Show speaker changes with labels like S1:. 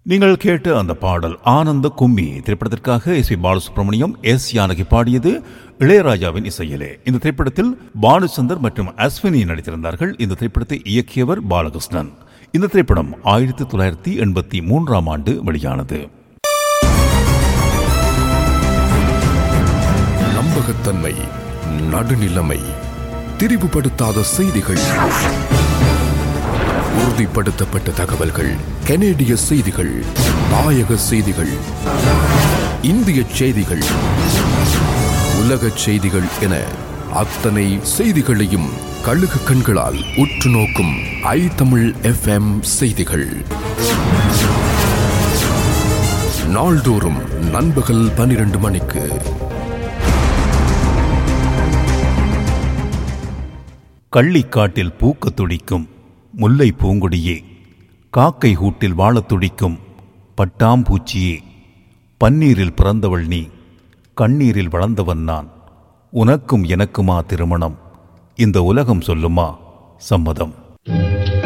S1: நீங்கள் கேட்ட அந்த பாடல் ஆனந்த கும்மி திரைப்படத்திற்காக S P Balasubrahmanyam S Janaki பாடியது இளையராஜாவின் இசையிலே இந்த திரைப்படத்தில் பானுச்சந்தர் மற்றும் அஸ்வினி நடித்திருந்தார்கள் இந்த திரைப்படத்தை இயக்கியவர் பாலகிருஷ்ணன் இந்த திரைப்படம் ஆயிரத்தி தொள்ளாயிரத்தி எண்பத்தி மூன்றாம் ஆண்டு வெளியானது
S2: நம்பகத்தன்மை நடுநிலைமை திரிவுபடுத்தாத செய்திகள் உறுதிப்படுத்தப்பட்ட தகவல்கள் கனேடிய செய்திகள் தாயக செய்திகள் இந்திய செய்திகள் உலக செய்திகள் என அத்தனை செய்திகளையும் கழுகு கண்களால் உற்று நோக்கும் ஐ தமிழ் எஃப்எம் செய்திகள் நாள்தோறும் நண்பகல் பனிரெண்டு மணிக்கு
S1: கள்ளிக்காட்டில் பூக்க துடிக்கும் முல்லை பூங்கொடியே காக்கை கூட்டில் வாழத் துடிக்கும் பட்டாம்பூச்சியே பன்னீரில் பிறந்தவள் நீ கண்ணீரில் வளர்ந்தவன் நான் உனக்கும் எனக்குமா திருமணம் இந்த உலகம் சொல்லுமா சம்மதம்